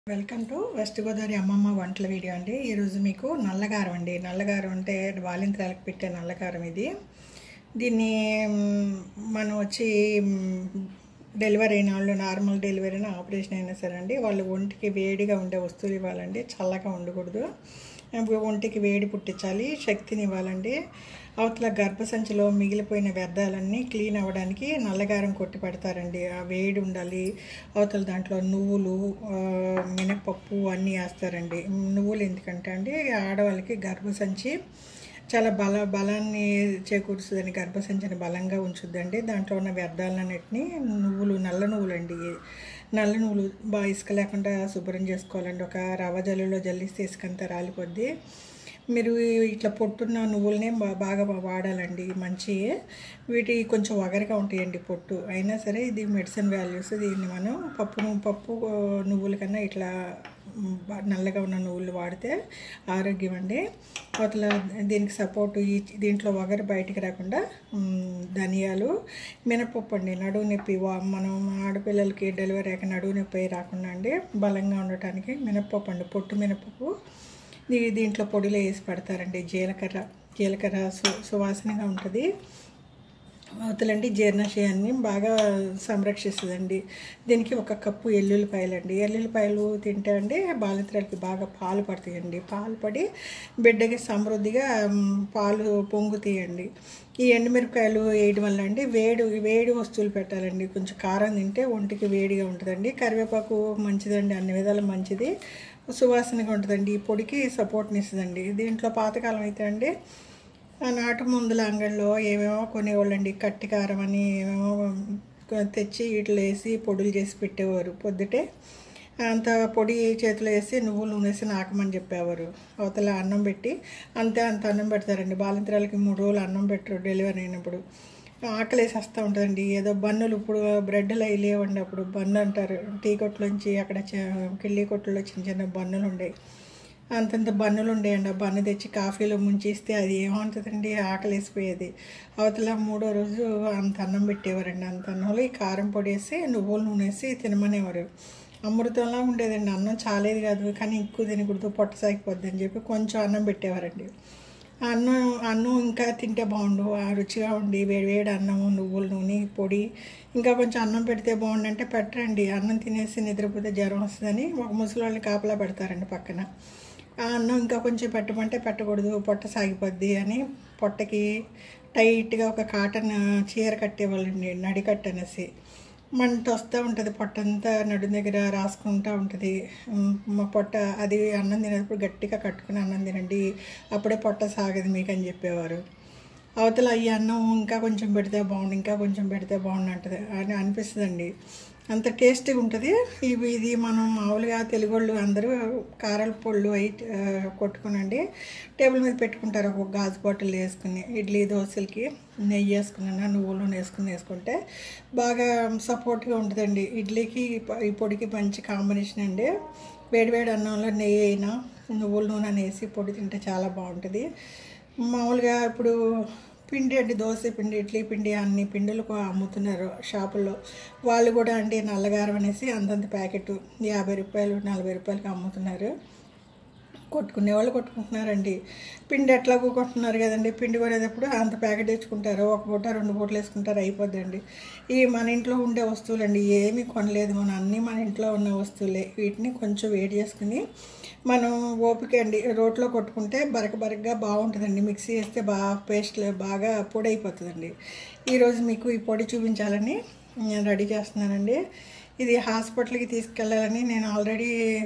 Welcome to west Godavari అమ్మమ్మ వంటల video అండి ఈరోజు మీకు నల్లగారం అండి నల్లగారం అంటే బాలింత్రాలకు పెట్టే నల్లగారం ఇది దీన్ని మ్, మనం వచ్చి మ్, డెలివరీ అయిన వాళ్ళు నార్మల్ డెలివరీ అయినా ఆపరేషన్ అయినా సరే అండి వాళ్ళు ఒంటికి వేడిగా ఉండే వస్తువులు ఇవ్వాలండి చల్లగా ఉండకూడదు ఇప్పుడు ఒంటికి వేడి పుట్టించాలి శక్తిని ఇవ్వాలండి అవతల గర్భసంచిలో మిగిలిపోయిన వ్యర్థాలన్నీ క్లీన్ అవ్వడానికి నల్లగారం కొట్టి పెడతారండి ఆ వేడి ఉండాలి అవతల దాంట్లో నువ్వులు ఆ, మినపప్పు అన్నీ వేస్తారండి నువ్వులు ఎందుకంటే అండి ఆడవాళ్ళకి గర్భసంచి చాలా బల బలాన్ని చేకూరుస్తుందని గర్భసంచిని బలంగా ఉంచుద్దండి దాంట్లో ఉన్న వ్యర్థాలన్నిటిని నువ్వులు నల్ల నువ్వులు అండి నల్ల నువ్వులు బాగా ఇసుక లేకుండా శుభ్రం చేసుకోవాలండి ఒక రవ్వ జల్లులో జల్లిస్తే ఇసుకంతా రాలిపోద్ది మీరు ఇట్లా పొట్టున్న నువ్వులనే బా- బాగా వాడాలండి మంచి వీటి కొంచెం వగరగా ఉంటాయండి పొట్టు అయినా సరే ఇది మెడిసిన్ వాల్యూస్ దీన్ని మనం పప్పు ను- పప్పు ఆ, నువ్వుల కన్నా ఇట్లా మ్, బా- నల్లగా ఉన్న నువ్వులు వాడితే ఆరోగ్యం అండి అవతల దీనికి సపోర్ట్ ఈ దీంట్లో వగరు బయటికి రాకుండా మ్, ధనియాలు మినపప్పు అండి నడువు నొప్పి వా- మనం ఆడపిల్లలకి డెలివరీ అయ్యాక నడువు నొప్పి రాకుండా అండి బలంగా ఉండటానికి మినపప్పు అండి పొట్టు మినపప్పు దీ- దీంట్లో పొడిలో వేసి పెడతారండి జీలకర్ర జీలకర్ర సు సువాసనగా ఉంటుంది అవతలండి జీర్ణశయాన్ని బాగా సంరక్షిస్తుందండి దీనికి ఒక కప్పు ఎల్లుల్లిపాయలు అండి ఎల్లుల్లిపాయలు తింటే అండి బాలింతరాలకి బాగా పాలు పడతాయండి పాలు పడి బిడ్డకి సమృద్ధిగా మ్, పాలు పొంగుతాయండి ఈ ఎండుమిరపకాయలు వేయడం వల్ల అండి వేడి వేడి వస్తువులు పెట్టాలండి కొంచెం కారం తింటే ఒంటికి వేడిగా ఉంటుందండి కరివేపాకు మంచిదండి అన్ని విధాలు మంచిది సువాసనగా ఉంటుందండి ఈ పొడికి సపోర్ట్ని ఇస్తుందండి దీంట్లో పాతకాలం అయితే అండి ఆ నాటు మందుల అంగడిలో ఏమేమో కొనేవాళ్ళండి కట్టి కారం అని ఏమేమో తెచ్చి వీటిలో వేసి పొడులు చేసి పెట్టేవారు పొద్దుటే అంత పొడి చేతిలో వేసి నువ్వులు నూనె వేసి నాకమని చెప్పేవారు అవతల అన్నం పెట్టి అంతే అంత అన్నం పెడతారండి బాలింతరాలకి మూడు రోజులు అన్నం పెట్టరు డెలివరీ అయినప్పుడు ఆకలేసి వస్తూ ఉంటుందండి ఏదో బన్నులు ఇప్పుడు బ్రెడ్లు అవి లేవండి అప్పుడు బన్ను అంటారు టీ కొట్లోంచి అక్కడ చ- కిళ్ళీ కొట్టులో చిన్న చిన్న బన్నులు ఉండేవి అంతంత బన్నులు ఉండేయండి ఆ బన్ను తెచ్చి కాఫీలో ముంచిస్తే అది ఏమవుతుందండి ఆకలేసిపోయేది అవతల మూడో రోజు అంత అన్నం పెట్టేవారండి అంత అన్నంలో ఈ కారం పొడి వేసి నువ్వుల నూనె వేసి తినమనేవారు అమృతంలా ఉండేదండి అన్నం చాలేది కాదు కానీ ఎక్కువ తినకూడదు పొట్ట సాగిపోద్ది అని చెప్పి కొంచెం అన్నం పెట్టేవారండి ఆ అన్నం అన్నం ఇంకా తింటే బాగుండు ఆ రుచిగా ఉండి వేడి వేడి అన్నము నువ్వుల నూనె పొడి ఇంకా కొంచెం అన్నం పెడితే బాగుండు అంటే పెట్టరండి అన్నం తినేసి నిద్రపోతే జ్వరం వస్తుందని ఒక ముసలి వాళ్ళని కాపలా పెడతారండి పక్కన ఆ అన్నం ఇంకా కొంచెం పెట్టమంటే పెట్టకూడదు పొట్ట సాగిపోద్ది అని పొట్టకి టైట్గా ఒక కాటన్ చీర కట్టేవాళ్ళండి నడికట్టు అనేసి మంట వస్తూ ఉంటుంది పొట్టంతా నడు దగ్గర రాసుకుంటూ ఉంటుంది ఉమ్, మా పొట్ట అది అన్నం తినేటప్పుడు గట్టిగా కట్టుకుని అన్నం తినండి అప్పుడే పొట్ట సాగదు మీకు అని చెప్పేవారు అవతల ఈ అన్నం ఇంకా కొంచెం పెడితే బాగుండు ఇంకా కొంచెం పెడితే బాగుండు అంటది అని అనిపిస్తుందండి అంత టేస్టీగా ఉంటుంది ఇవి ఇది మనం మామూలుగా తెలుగు వాళ్ళు అందరూ కారాల పొళ్ళు అయి ఆ, కొట్టుకునండి టేబుల్ మీద పెట్టుకుంటారు ఒక గాజు బాటిల్ వేసుకుని ఇడ్లీ దోశలకి నెయ్యి వేసుకున్నా నువ్వుల నూనె వేసుకుని వేసుకుంటే బాగా సపోర్ట్గా ఉంటుందండి ఇడ్లీకి ఈ ప- ఈ పొడికి మంచి కాంబినేషన్ అండి వేడివేడి అన్నంలో నెయ్యి అయినా నువ్వుల నూనె వేసి పొడి తింటే చాలా బాగుంటుంది మామూలుగా ఇప్పుడు పిండి అండి దోశ పిండి ఇడ్లీ పిండి అన్ని పిండిలు కూ- అమ్ముతున్నారు షాపుల్లో వాళ్ళు కూడా అండి నల్లగారం అనేసి అంతంత ప్యాకెట్ యాభై రూపాయలు నలభై రూపాయలకి అమ్ముతున్నారు కొట్టుకునే వాళ్ళు కొట్టుకుంటున్నారండి పిండి ఎట్లాగో కొట్టున్నారు కదండి పిండి కొనేటప్పుడు అంత ప్యాకెట్ తెచ్చుకుంటారు ఒక పూట రెండు పూటలు వేసుకుంటారు అయిపోద్దండి ఈ మన ఇంట్లో ఉండే వస్తువులండి ఏమీ కొనలేదు మనం అన్నీ మన ఇంట్లో ఉన్న వస్తువులే వీటిని కొంచెం వేడి చేసుకుని మనం ఓపిక అండి రోట్లో కొట్టుకుంటే బరక బరకగా బాగుంటుందండి మిక్సీ వేస్తే బాగా పేస్ట్ బాగా పొడి అయిపోతుందండి ఈరోజు మీకు ఈ పొడి చూపించాలని నేను రెడీ చేస్తున్నానండి ఇది హాస్పిటల్కి తీసుకెళ్ళాలని నేను ఆల్రెడీ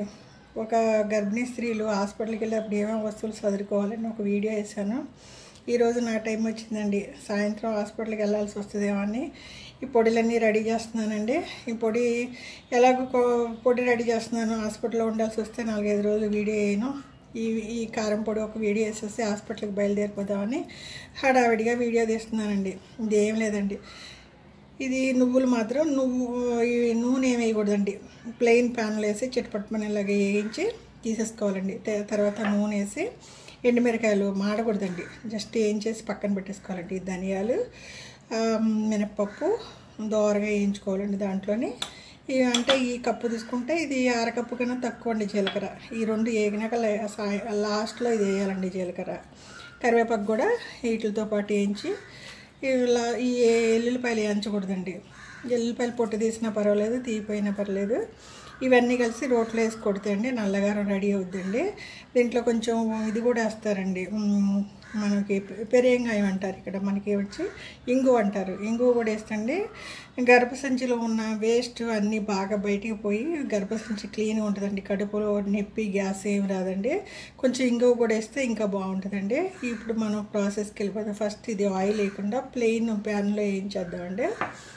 ఒక గర్భిణీ స్త్రీలు హాస్పిటల్కి వెళ్ళినప్పుడు ఏమేమి వస్తువులు చదువుకోవాలని ఒక వీడియో వేసాను ఈరోజు నా టైం వచ్చిందండి సాయంత్రం హాస్పిటల్కి వెళ్ళాల్సి వస్తుందేమో అని ఈ పొడిలన్నీ రెడీ చేస్తున్నానండి ఈ పొడి ఎలాగో కో- పొడి రెడీ చేస్తున్నాను హాస్పిటల్లో ఉండాల్సి వస్తే నాలుగైదు రోజులు వీడియో వేయను ఈ ఈ కారం పొడి ఒక వీడియో వేసేసి హాస్పిటల్కి బయలుదేరిపోదామని హడావిడిగా వీడియో తీస్తున్నానండి ఇది ఏం లేదండి ఇది నువ్వులు మాత్రం నువ్వు ఈ నూనె ఏమి వేయకూడదండి ప్లెయిన్ ప్యాన్లో వేసి చిటపట్టమనేలాగా వేయించి తీసేసుకోవాలండి తే- తర్వాత నూనె వేసి ఎండుమిరకాయలు మాడకూడదండి జస్ట్ వేయించేసి పక్కన పెట్టేసుకోవాలండి ధనియాలు ఆ, మినప్పప్పు దోరగా వేయించుకోవాలండి దాంట్లోని ఈ అంటే ఈ కప్పు తీసుకుంటే ఇది అరకప్పు కన్నా తక్కువ అండి జీలకర్ర ఈ రెండు ఏగినాక లే- సాయ లాస్ట్లో ఇది వేయాలండి జీలకర్ర కరివేపాకు కూడా వీటితో పాటు వేయించి ఇలా ఈ ఎల్లుల్లిపాయలు వేయించకూడదండి ఎల్లుల్లిపాయలు పొట్టు తీసినా పర్వాలేదు తీయిపోయినా పర్లేదు ఇవన్నీ కలిసి రోట్లో వేసి కొడితే అండి నల్లగారం రెడీ అవుద్దండి దీంట్లో కొంచెం ఇది కూడా వేస్తారండి ఉమ్, మనకి పెరేంగాయం అంటారు ఇక్కడ మనకి వచ్చి ఇంగు అంటారు ఇంగు కూడా వేస్తండి గర్భసంచిలో ఉన్న వేస్ట్ అన్నీ బాగా బయటికి పోయి గర్భసంచి క్లీన్గా ఉంటుందండి కడుపులో నొప్పి గ్యాస్ ఏం రాదండి కొంచెం ఇంగువ కూడా వేస్తే ఇంకా బాగుంటుందండి ఇప్పుడు మనం ప్రాసెస్కి వెళ్ళిపోతాం ఫస్ట్ ఇది ఆయిల్ వేయకుండా ప్లెయిన్ ప్యాన్లో వేయించేద్దామండి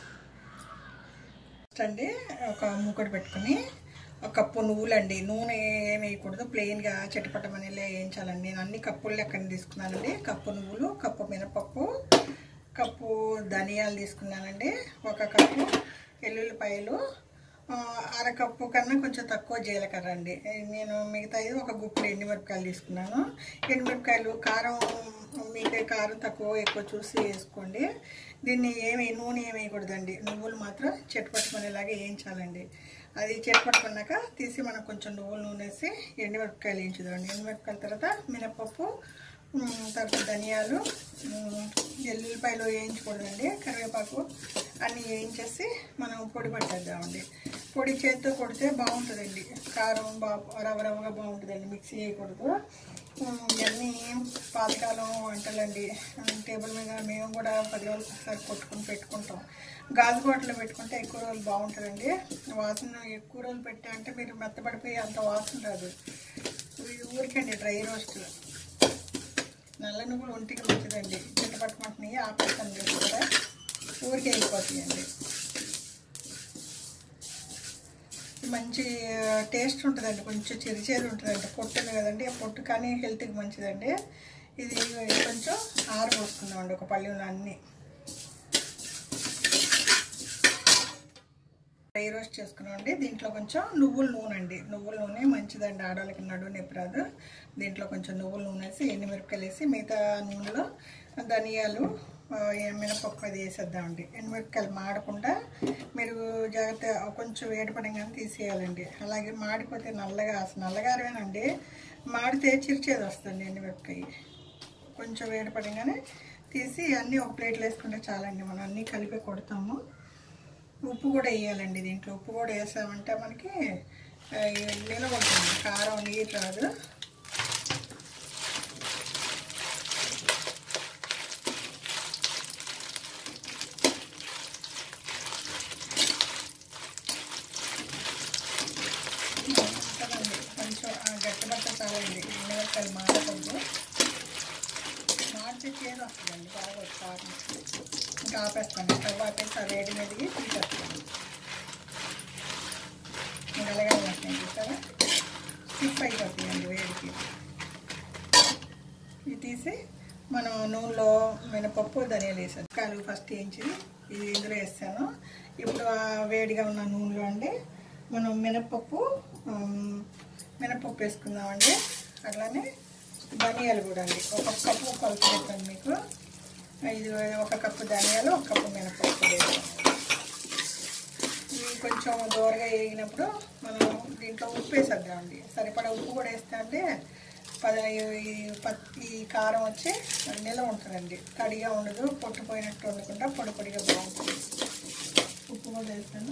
ఫస్ట్ అండి ఒక మూకటి పెట్టుకుని ఒక కప్పు నువ్వులండి నూనె ఏమి వేయకూడదు ప్లెయిన్గా చెట్టుపట్టమని వేయించాలండి నేను అన్ని కప్పులు లెక్కన తీసుకున్నానండి కప్పు నువ్వులు కప్పు మినపప్పు కప్పు ధనియాలు తీసుకున్నానండి ఒక కప్పు ఎల్లుల్లిపాయలు ఆ, అరకప్పు కన్నా కొంచెం తక్కువ జీలకర్ర అండి నేను మిగతాది ఒక గుప్పుడు ఎండుమిరపకాయలు తీసుకున్నాను ఎండుమిరపకాయలు కారం మీకే కారం తక్కువ ఎక్కువ చూసి వేసుకోండి దీన్ని ఏమి నూనె ఏమి వేయకూడదండి నువ్వులు మాత్రం చెట్టుపట్టుకునేలాగా వేయించాలండి అది చెట్టుపట్టుకున్నాక తీసి మనం కొంచెం నువ్వుల నూనె వేసి ఎండుమిరపకాయలు వేయించుదామండి ఎండుమిరపకాయల తర్వాత మినపప్పు ఉమ్, తర్వాత ధనియాలు ఉమ్, ఎల్లుల్లిపాయలు వేయించకూడదండి కరివేపాకు అన్నీ వేయించేసి మనం పొడి పట్టేద్దామండి పొడి చేతితో కొడితే బాగుంటుందండి కారం బాగా రవ రవగా బాగుంటుందండి మిక్సీ చేయకూడదు ఉమ్, ఇవన్నీ పాతకాలం వంటలండి ఉమ్, టేబుల్ మీద మేము కూడా పది రోజులు ఒకసారి కొట్టుకుని పెట్టుకుంటాం గాజు బాటిల్లో పెట్టుకుంటే ఎక్కువ రోజులు బాగుంటుందండి వాసన ఎక్కువ రోజులు పెట్టా అంటే మీరు మెత్తపడిపోయి అంత వాసన రాదు ఇది ఊరికండి డ్రై రోస్ట్ నల్ల నువ్వులు ఒంటికి మంచిదండి చెట్టు పట్టుకుంటున్నాయి ఆపేస్తాను మీరు కూడా ఊరికి వెళ్ళిపోతాయండి మంచి టేస్ట్ ఉంటుందండి కొంచెం చిరిచేది ఉంటుందండి పొట్టు ఉంది కదండి ఆ పొట్టు కానీ హెల్త్కి మంచిదండి ఇది కొంచెం ఆరబోసుకుందామండి ఒక పళ్ళెంలో అన్నీ డ్రై రోస్ట్ చేసుకున్నామండి దీంట్లో కొంచెం నువ్వుల నూనె అండి నువ్వుల నూనె మంచిదండి ఆడవాళ్ళకి నడువు నొప్పి రాదు దీంట్లో కొంచెం నువ్వుల నూనె వేసి ఎండుమిరపకాయలు వేసి మిగతా నూనెలో ధనియాలు ఆ, మినపప్పు అది వేసేద్దామండి ఎండుమిరపకాయలు మాడకుండా మీరు జాగ్రత్త కొంచెం వేడిపడంగానే తీసేయాలండి అలాగే మాడిపోతే నల్లగా అసలు నల్లగారమేనండి మాడితే చిరిచేది వస్తుంది ఎండుమిరపకాయ కొంచెం వేడిపడంగానే తీసి అన్నీ ఒక ప్లేట్లో వేసుకుంటే చాలండి మనం అన్నీ కలిపి కొడతాము ఉప్పు కూడా వేయాలండి దీంట్లో ఉప్పు కూడా వేసామంటే మనకి ఆ, ఇది నిలవ ఉంటుంది కారం నీరు రాదు ఉంటుందండి కొంచెం ఆ, గట్టిపట్ట చాలండి మిరపకాయలు మాడకూడదు మాడితే చేదు వస్తుందండి బాగా కారం ఇంకా ఆపేస్తాను స్టవ్ ఆపేసి ఆ వేడి మీదకి తీసేస్తాను ఇంకా అలాగే వస్తాయి చూసారా స్టిఫ్ అయిపోతుందండి వేడికి ఇది తీసి మనం నూనెలో మినపప్పు ధనియాలు వేసాను కాలు ఫస్ట్ వేయించి ఇది ఇందులో వేస్తాను ఇప్పుడు ఆ వేడిగా ఉన్న నూనెలో అండి మనం మినపప్పు ఆమ్, మినపప్పు వేసుకుందామండి అట్లానే ధనియాలు కూడా అండి ఒక కప్పు కొలత చెప్పండి మీకు ఇది ఒక కప్పు ధనియాలు ఒక కప్పు మినపప్పు వేసాను ఇవి కొంచెం దూరగా వేగినప్పుడు మనం దీంట్లో ఉప్పు వేసేద్దామండి సరిపడా ఉప్పు కూడా వేస్తే అంటే పద ఈ పత్- ఈ కారం వచ్చి నిల్వ ఉంటుందండి తడిగా ఉండదు పొట్టుపోయినట్టు ఉండకుండా పొడి పొడిగా బాగుంటుంది ఉప్పు కూడా వేస్తాను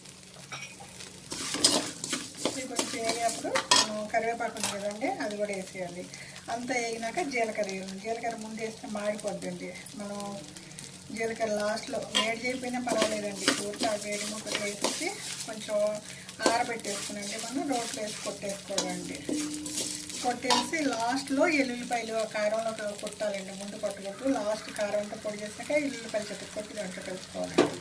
ఇది కొంచెం వేగినప్పుడు మనం కరివేపాకు ఉంది కదండి అది కూడా వేసేయాలి అంతా వేగినాక జీలకర్ర వేయాలి జీలకర్ర ముందు వేస్తే మాడిపోద్దండి మనం జీలకర్ర లాస్ట్లో వేడి చేయకపోయినా పర్వాలేదండి ఊరికే ఆ వేడి ముక్కలు వేసేసి కొంచెం ఆరబెట్టేసుకునండి మనం రోట్లో వేసి కొట్టేసుకోవాలండి కొట్టేసి లాస్ట్లో ఎల్లుల్లిపాయలు ఆ కారంలో కొట్టాలండి ముందు కొట్టకూడదు లాస్ట్ కారంతో పొడి చేసాక ఎల్లుల్లిపాయలు చెట్టు కొట్టి దాంట్లో కలుపుకోవాలండి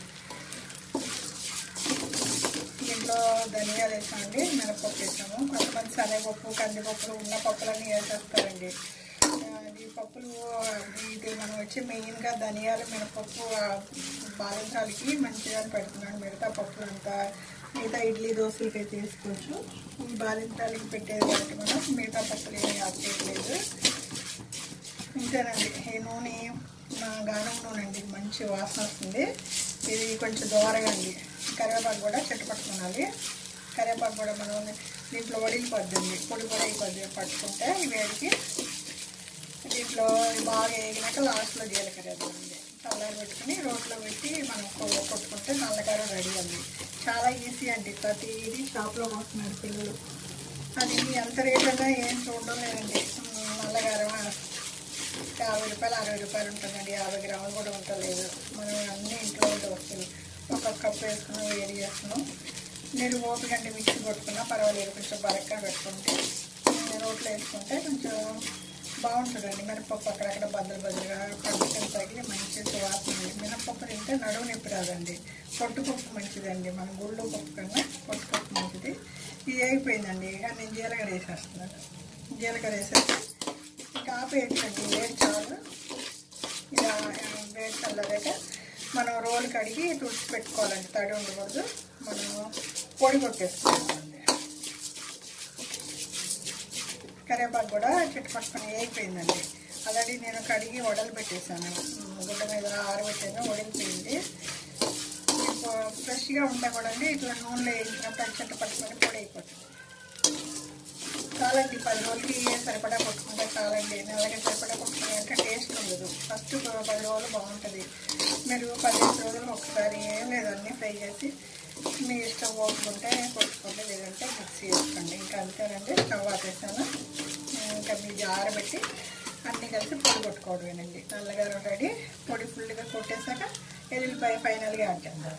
దీంట్లో ధనియాలు వేసామండి మినపప్పు వేసాము కొంతమంది శనగపప్పు కందిపప్పు ఉన్న పప్పులన్నీ వేసేస్తారండి ఆ, ఈ పప్పులు ఇది మనం వచ్చి మెయిన్గా ధనియాలు మినపప్పు ఆ, బాలింతాలకి మంచిగా పెడుతున్నాను మిగతా పప్పులు అంతా మిగతా ఇడ్లీ దోశలకి అయితే వేసుకోవచ్చు ఈ బాలింతాలకి పెట్టేది కాబట్టి మనం మిగతా పప్పులు ఏమీ యాడ్ చేయట్లేదు ఇంతేనండి ఈ నూనె నా గానం నూనె అండి మంచి వాసన వస్తుంది ఇది కొంచెం దోరగా అండి కరివేపాకు కూడా చెట్టు పట్టుకోవాలి కరివేపాకు కూడా మనం దీంట్లో వడిలిపోద్దండి పొడి పొడి అయిపోద్ది పట్టుకుంటే ఈ వేడికి దీంట్లో బాగా వేగినాక లాస్ట్లో జీలకర్ర వేద్దామండి చల్లారి పెట్టుకుని రోట్లో పెట్టి మనం కొ- కొట్టుకుంటే నల్లకారం రెడీ అండి చాలా ఈజీ అండి ప్రతి ఇది షాప్లో వస్తున్నారు పిల్లలు అది ఎంత రేట్ అన్నా ఏం చూడడం లేదండి ఉమ్, నల్లగారం యాభై రూపాయలు అరవై రూపాయలు ఉంటుందండి యాభై గ్రాములు కూడా ఉంటలేదు మనం అన్నీ ఇంట్లో ఉండే వస్తువులు ఒక్కొక్క కప్పు వేసుకున్నాం వేడి చేస్తున్నాం మీరు ఓపిక అంటే మిక్సీ కొట్టుకున్నా పర్వాలేదు కొంచెం బరక్గా పెట్టుకుంటే ఉమ్, రోట్లో వేసుకుంటే కొంచెం బాగుంటుందండి మినపప్పు అక్కడక్కడ బద్దలు బద్దలుగా పండుగలు తగిలి మంచి సువాసన ఉంది. మినపప్పు తింటే నడువు నొప్పి రాదండి పొట్టుపప్పు మంచిదండి మన గుళ్ళు పప్పు కన్నా పొట్టుపప్పు మంచిది ఇది అయిపోయిందండి ఇక నేను జీలకర్ర వేసేస్తున్నాను జీలకర్ర వేసేసి ఇంకా ఆపేయచ్చండి వేడి చాలు ఇలా ఆ, వేడి చల్లదాక మనం రోలు కడిగి తుడిచి పెట్టుకోవాలండి తడి ఉండకూడదు మనం పొడి కొట్టేసుకోవాలండి కరివేపాకు కూడా చెట్టు పట్టుకొని అయిపోయిందండి ఆల్రెడీ నేను కడిగి వడలు పెట్టేశాను ఉమ్, గుడ్డ మీద ఆరబెట్టాను వడిలిపోయింది ఇప్పుడు ఫ్రెష్గా ఉంటా కూడా అండి ఇట్లా నూనెలో వేయించినప్పుడు అది చెట్టు పట్టుకొని పొడి అయిపోతుంది చాలండి పది రోజులకి సరిపడా కొట్టుకుంటే చాలండి నెలకి సరిపడా కొట్టుకుని అంటే టేస్ట్ ఉండదు ఫస్ట్ పది రోజులు బాగుంటుంది మీరు పదిహేను రోజులు ఒకసారి ఏం లేదు అన్నీ ఫ్రై చేసి మీ ఇష్టం పోసుకుంటే కొట్టుకోండి లేదంటే మిక్సీ వేసుకోండి ఇంకా అంతేనండి స్టవ్ ఆపేసాను ఇంకా మీ జారబెట్టి అన్నీ కలిసి పొడి కొట్టుకోవడమేనండి నల్లగా రెడీ పొడి ఫుల్గా కొట్టేశాక ఎల్లుల్లిపాయ ఫైనల్గా యాడ్ చేద్దాం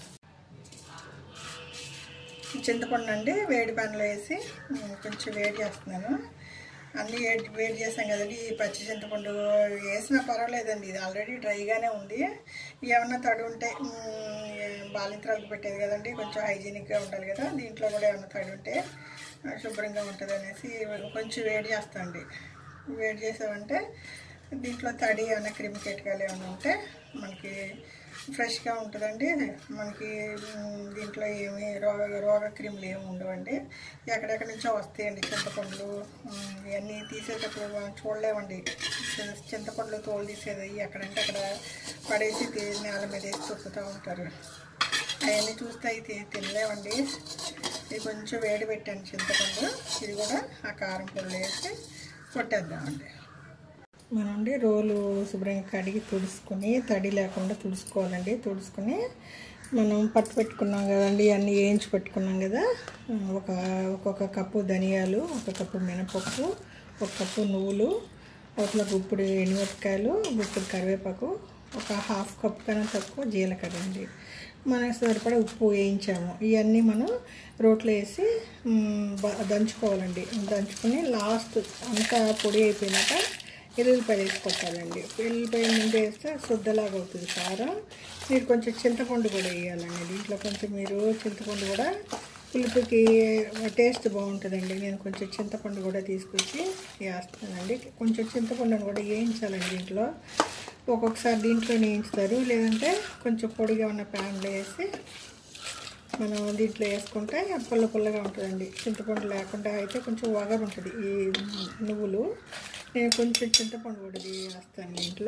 చింతపండు అండి వేడి పాన్లో వేసి ఉమ్, కొంచెం వేడి చేస్తున్నాను అన్నీ వేడి వేడి చేసాం కదండి ఈ పచ్చి చింతపండు వేసినా పర్వాలేదండి ఇది ఆల్రెడీ డ్రైగానే ఉంది ఏమన్నా తడి ఉంటే ఉమ్, బాలింత్రాలకు పెట్టేది కదండి కొంచెం హైజీనిక్గా ఉండాలి కదా దీంట్లో కూడా ఏమన్నా తడి ఉంటే ఆ, శుభ్రంగా ఉంటుంది అనేసి కొంచెం వేడి చేస్తాండి వేడి చేసామంటే దీంట్లో తడి ఏమైనా క్రిమి కీటకాలు ఏమైనా ఉంటే మనకి ఫ్రెష్గా ఉంటుందండి మనకి మ్, దీంట్లో ఏమి రోగ రోగ క్రిములు ఏమి ఉండవండి ఎక్కడెక్కడి నుంచో వస్తాయండి చింతపండ్లు మ్, ఇవన్నీ తీసేటప్పుడు మనం చూడలేమండి చి- చింతపండ్లు తోలు తీసేది ఎక్కడంటే అక్కడ పడేసి తీ- నేల మీద వేసి తొక్కుతూ ఉంటారు అవన్నీ చూస్తే అవి తి- తినలేమండి ఇది కొంచెం వేడి పెట్టాను చింతపండు ఇది కూడా ఆ కారం పొడి వేసి కొట్టేద్దామండి మనండి రోలు శుభ్రంగా కడిగి తుడుచుకొని తడి లేకుండా తుడుచుకోవాలండి తుడుచుకొని మనం పట్టు పెట్టుకున్నాం కదండి అన్నీ వేయించి పెట్టుకున్నాం కదా ఒక ఒక్కొక్క కప్పు ధనియాలు ఒక కప్పు మినపప్పు ఒక కప్పు నువ్వులు ఒక గుప్పుడు ఎండుమిరపకాయలు గుప్పుడు కరివేపాకు ఒక హాఫ్ కప్ కన్నా తక్కువ జీలకర్ర అండి మనకు సరిపడా ఉప్పు వేయించాము ఇవన్నీ మనం రోట్లో వేసి మ్, బ- దంచుకోవాలండి దంచుకొని లాస్ట్ అంతా పొడి అయిపోయినాక ఎల్లుల్లిపాయలు వేసి కొట్టాలండి ఎల్లుల్లిపాయ ముందు వేస్తే శుద్ధలాగా అవుతుంది కారం మీరు కొంచెం చింతపండు కూడా వేయాలండి దీంట్లో కొంచెం మీరు చింతపండు కూడా పులుపుకి టేస్ట్ బాగుంటుందండి నేను కొంచెం చింతపండు కూడా తీసుకొచ్చి వేస్తానండి కొంచెం చింతపండును కూడా వేయించాలండి దీంట్లో ఒక్కొక్కసారి దీంట్లో వేయించుతారు లేదంటే కొంచెం పొడిగా ఉన్న ప్యాన్లో వేసి మనం దీంట్లో వేసుకుంటే పుల్ల పుల్లగా ఉంటుందండి చింతపండు లేకుండా అయితే కొంచెం వగరు ఉంటుంది ఈ నువ్వులు నేను కొంచెం చింతపండు కూడా వేస్తాను దీంట్లో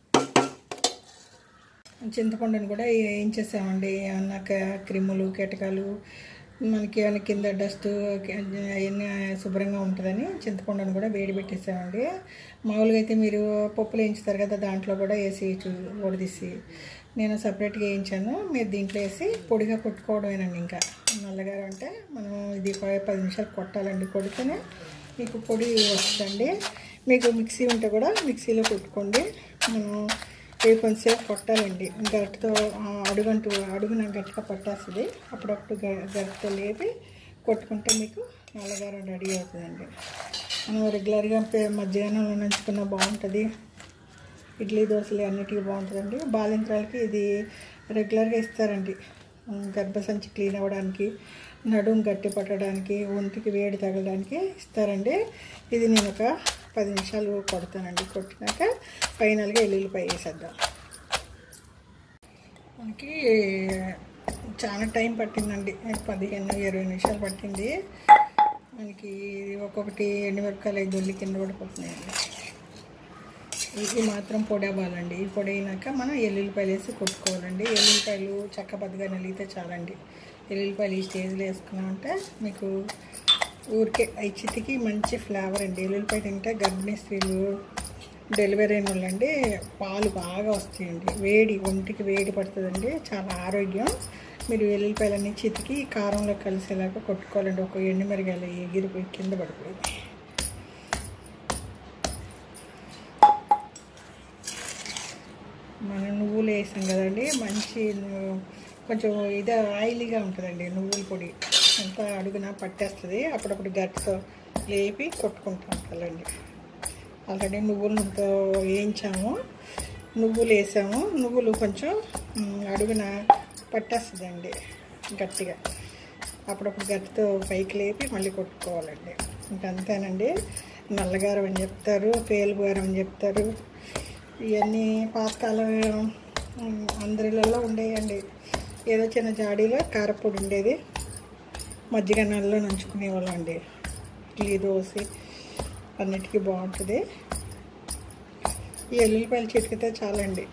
చింతపండుని కూడా వేయించేసామండి ఏమన్నా క- క్రిములు కీటకాలు మనకి ఏమైనా కింద డస్ట్ అవన్నీ శుభ్రంగా ఉంటుందని చింతపండుని కూడా వేడి పెట్టేసామండి మామూలుగా అయితే మీరు పప్పులు వేయించుతారు కదా దాంట్లో కూడా వేసి ఉడదీసి నేను సపరేట్గా వేయించాను మీరు దీంట్లో వేసి పొడిగా కొట్టుకోవడమేనండి ఇంకా నల్లగారు అంటే మనం ఇది ప- పది నిమిషాలు కొట్టాలండి కొడితేనే మీకు పొడి వస్తుందండి మీకు మిక్సీ ఉంటే కూడా మిక్సీలో కొట్టుకోండి మనం ఇవి కొంచెంసేపు కొట్టాలండి గట్టితో ఆ, అడుగంటూ అడుగున గట్టిగా పట్టేస్తుంది అప్పుడప్పుడు గ- గట్టితో లేపి కొట్టుకుంటే మీకు నల్లగారం రెడీ అవుతుందండి మనం రెగ్యులర్గా పే- మధ్యాహ్నంలో నంచుకున్న బాగుంటుంది ఇడ్లీ దోశలు అన్నిటికీ బాగుంటుందండి బాలింత్రాలకి ఇది రెగ్యులర్గా ఇస్తారండి ఉమ్, గర్భసంచి క్లీన్ అవ్వడానికి నడుం గట్టి పట్టడానికి ఒంటికి వేడి తగలడానికి ఇస్తారండి ఇది నేను ఒక పది నిమిషాలు కొడతానండి కొట్టినాక ఫైనల్గా ఎల్లుల్లిపాయ వేసేద్దాం మనకి చాలా టైం పట్టిందండి పదిహేను ఇరవై నిమిషాలు పట్టింది మనకి ఒక్కొక్కటి ఎండుమిరపకాయలు ఐదు ఉల్లి కింద పడిపోతున్నాయండి ఇది మాత్రం పొడి అవ్వాలండి ఈ పొడి అయినాక మనం ఎల్లుల్లిపాయలు వేసి కొట్టుకోవాలండి ఎల్లుల్లిపాయలు చక్కబద్దగా నలిగితే చాలండి ఎల్లుల్లిపాయలు ఈ స్టేజ్లో వేసుకున్నామంటే మీకు ఊరికే ఈ చితికి మంచి ఫ్లేవర్ అండి ఎల్లుల్లిపాయ తింటే గర్భిణీ స్త్రీలు డెలివరీ అయిన వాళ్ళండి పాలు బాగా వస్తాయండి వేడి ఒంటికి వేడి పడుతుందండి చాలా ఆరోగ్యం మీరు వెల్లుల్లిపాయలన్నీ చితికి కారంలో కలిసేలాగా కొట్టుకోవాలండి ఒక ఎండుమిరగాయలు ఎగిరిపోయి కింద పడిపోయింది మనం నువ్వులు వేసాం కదండి మంచి ను- కొంచెం ఇది ఆయిలీగా ఉంటుందండి నువ్వుల పొడి అంతా అడుగున పట్టేస్తుంది అప్పుడప్పుడు గట్టితో లేపి కొట్టుకుంటాం కదండి ఆల్రెడీ నువ్వులతో వేయించాము నువ్వులు వేసాము నువ్వులు కొంచెం మ్, అడుగున పట్టేస్తుందండి గట్టిగా అప్పుడప్పుడు గట్టితో పైకి లేపి మళ్ళీ కొట్టుకోవాలండి ఇంకంతేనండి నల్లగారం అని చెప్తారు పేలుగారం అని చెప్తారు ఇవన్నీ పాతకాలం ఉమ్, అందరిలలో ఉండేయండి ఏదో చిన్న జాడీలో కారపొడి ఉండేది మజ్జిగ నల్లో నంచుకునేవాళ్ళం అండి ఇడ్లీ దోశ అన్నిటికీ బాగుంటుంది ఈ ఎల్లుల్లిపాయలు చిటికితే చాలండి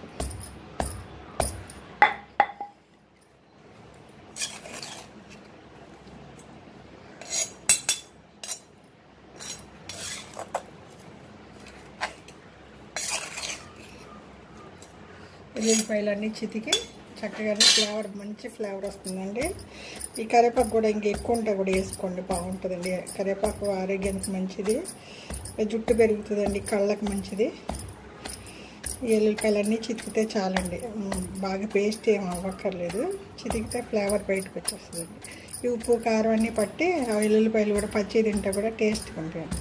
ఎల్లుల్లిపాయలు అన్నీ చితికి చక్కగా ఫ్లేవర్ మంచి ఫ్లేవర్ వస్తుందండి ఈ కరివేపాకు కూడా ఇంక ఎక్కువ ఉంటే కూడా వేసుకోండి బాగుంటుందండి కరివేపాకు ఆరోగ్యానికి మంచిది జుట్టు పెరుగుతుందండి కళ్ళకి మంచిది ఈ ఎల్లుల్లిపాయలన్నీ చితికితే చాలండి ఉమ్, బాగా పేస్ట్ ఏం అవ్వక్కర్లేదు చితికితే ఫ్లేవర్ బయటకు వచ్చేస్తుందండి ఈ ఉప్పు కారం అన్నీ పట్టి ఆ ఎల్లుల్లిపాయలు కూడా పచ్చి తింటే కూడా టేస్ట్గా ఉంటాయండి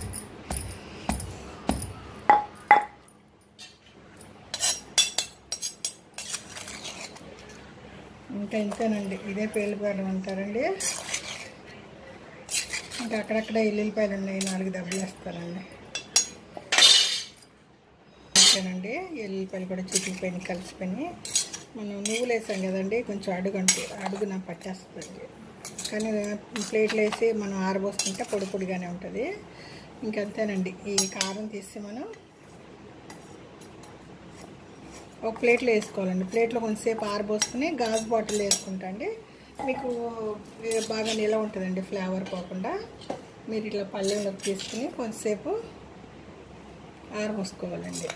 ఇంకా ఇంతేనండి ఇదే పేలిపాయడం అంటారండి ఇంకా అక్కడక్కడ ఎల్లుల్లిపాయలు ఉన్నాయి నాలుగు దెబ్బలు వేస్తారండి ఓకేనండి ఎల్లుల్లిపాయలు కూడా చితికిపోయినాయి కలిసిపోయినాయి మనం నువ్వులు వేసాం కదండి కొంచెం అడుగంటే అడుగున పట్టేస్తుంది కానీ ప్లేట్లు వేసి మనం ఆరబోసుకుంటే పొడి పొడిగానే ఉంటుంది ఇంకంతేనండి ఈ కారం తీసి మనం ఒక ప్లేట్లో వేసుకోవాలండి ప్లేట్లో కొంచెంసేపు ఆరబోసుకుని గాజు బాటిల్ వేసుకుంటా అండి మీకు ఏ- బాగా నిలవ ఉంటుందండి ఫ్లేవర్ పోకుండా మీరు ఇట్లా పళ్ళెంలోకి తీసుకుని కొంచెంసేపు ఆరబోసుకోవాలండి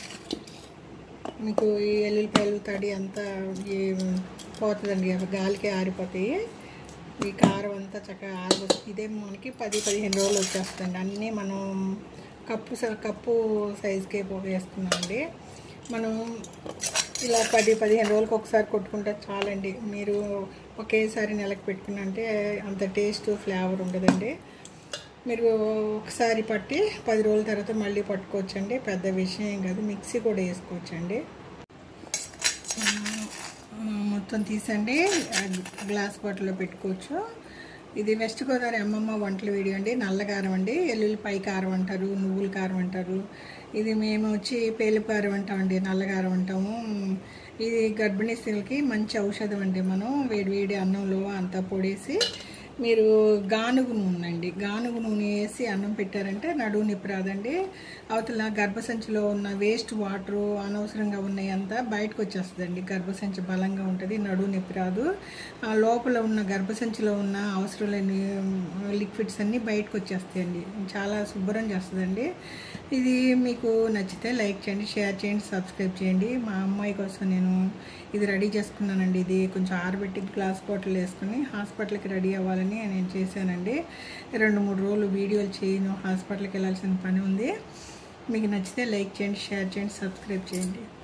మీకు ఈ ఎల్లుల్లిపాయలు తడి అంతా ఈ పోతుందండి అవి గాలికి ఆరిపోతాయి ఈ కారం అంతా చక్కగా ఆరబోసి ఇదే మనకి పది పదిహేను రోజులు వచ్చేస్తుంది అన్నీ మనం కప్పు స- కప్పు సైజుకే వేసుకున్నామండి మనం ఇలా పది పదిహేను రోజులకు ఒకసారి కొట్టుకుంటే చాలండి మీరు ఒకేసారి నెలకు పెట్టుకున్నంటే అంత టేస్ట్ ఫ్లేవర్ ఉండదండి మీరు ఒకసారి పట్టి పది రోజుల తర్వాత మళ్ళీ పట్టుకోవచ్చండి పెద్ద విషయం ఏం కాదు మిక్సీ కూడా వేసుకోవచ్చండి ఆ, మొత్తం తీసండి ఆ గ్లాస్ బాటిల్లో పెట్టుకోవచ్చు ఇది వెస్ట్ గోదావరి అమ్మమ్మ వంటల వీడియో అండి నల్లగారం అండి ఎల్లుల్లిపాయ కారం అంటారు నువ్వుల కారం అంటారు ఇది మేము వచ్చి పేలు కారం అంటామండి నల్లగారం అంటాము ఇది గర్భిణీ స్త్రీలకి మంచి ఔషధం అండి మనం వేడి వేడి అన్నంలో అంతా పొడేసి మీరు గానుగు నూనె అండి గానుగు నూనె వేసి అన్నం పెట్టారంటే నడువు నొప్పి రాదండి అవతల గర్భసంచిలో ఉన్న వేస్ట్ వాటరు అనవసరంగా ఉన్నాయి అంతా బయటకు వచ్చేస్తుందండి గర్భసంచి బలంగా ఉంటుంది నడువు నొప్పి రాదు ఆ లోపల ఉన్న గర్భసంచిలో ఉన్న అవసరం లేని లిక్విడ్స్ అన్నీ బయటకు వచ్చేస్తాయండి చాలా శుభ్రం చేస్తుందండి ఇది మీకు నచ్చితే లైక్ చేయండి షేర్ చేయండి సబ్స్క్రైబ్ చేయండి మా అమ్మాయి కోసం నేను ఇది రెడీ చేసుకున్నానండి ఇది కొంచెం ఆరబెట్టి గ్లాస్ బాటిల్ వేసుకుని హాస్పిటల్కి రెడీ అవ్వాలని నేను చేశానండి రెండు మూడు రోజులు వీడియోలు చేయను హాస్పిటల్కి వెళ్ళాల్సిన పని ఉంది మీకు నచ్చితే లైక్ చేయండి షేర్ చేయండి సబ్స్క్రైబ్ చేయండి